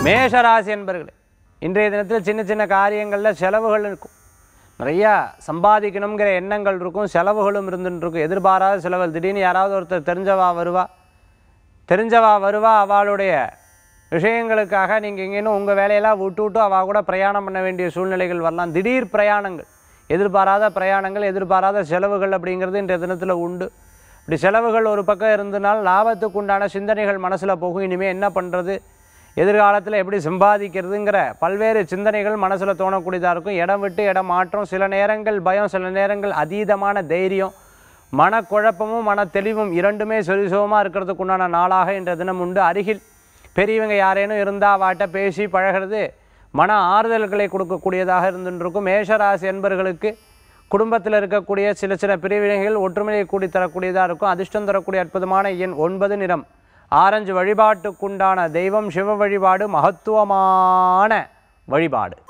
மேஷராசி என்பர்களே இன்றைய தினத்தில் சின்ன சின்ன காரியங்களில் செலவுகள் இருக்கும் நிறையா சம்பாதிக்கணுங்கிற எண்ணங்கள் இருக்கும் செலவுகளும் இருந்துட்டு இருக்கும் எதிர்பாராத செலவுகள் திடீர்னு யாராவது ஒருத்தர் தெரிஞ்சவா வருவா தெரிஞ்சவா வருவா அவளுடைய விஷயங்களுக்காக நீங்கள் எங்கேனும் உங்கள் வேலையெல்லாம் விட்டு விட்டு அவள் கூட பிரயாணம் பண்ண வேண்டிய சூழ்நிலைகள் வரலாம் திடீர் பிரயாணங்கள் எதிர்பாராத பிரயாணங்கள் எதிர்பாராத செலவுகள் அப்படிங்கிறது இன்றைய தினத்தில் உண்டு இப்படி செலவுகள் ஒரு பக்கம் இருந்தனால் லாபத்துக்கு உண்டான சிந்தனைகள் மனசில் போகும் இனிமேல் என்ன பண்ணுறது எதிர்காலத்தில் எப்படி சம்பாதிக்கிறதுங்கிற பல்வேறு சிந்தனைகள் மனசில் தோணக்கூடியதாக இருக்கும் இடம் விட்டு இடம் மாற்றம் சில நேரங்கள் பயம் சில நேரங்கள் அதீதமான தைரியம் மனக்குழப்பமும் மன தெளிவும் இரண்டுமே சரிசமமாக இருக்கிறதுக்கு உண்டான நாளாக இன்ற தினம் உண்டு அருகில் பெரியவங்க யாரேனும் இருந்தால் வாட்ட பேசி பழகிறது மன ஆறுதல்களை கொடுக்கக்கூடியதாக இருந்துருக்கும் மேஷராசி என்பர்களுக்கு குடும்பத்தில் இருக்கக்கூடிய சில சில பிரிவினைகள் ஒற்றுமையை கூடி தரக்கூடியதாக இருக்கும் அதிர்ஷ்டம் தரக்கூடிய அற்புதமான எண் ஒன்பது நிறம் ஆரஞ்சு வழிபாட்டுக்குண்டான தெய்வம் சிவ வழிபாடு மகத்துவமான வழிபாடு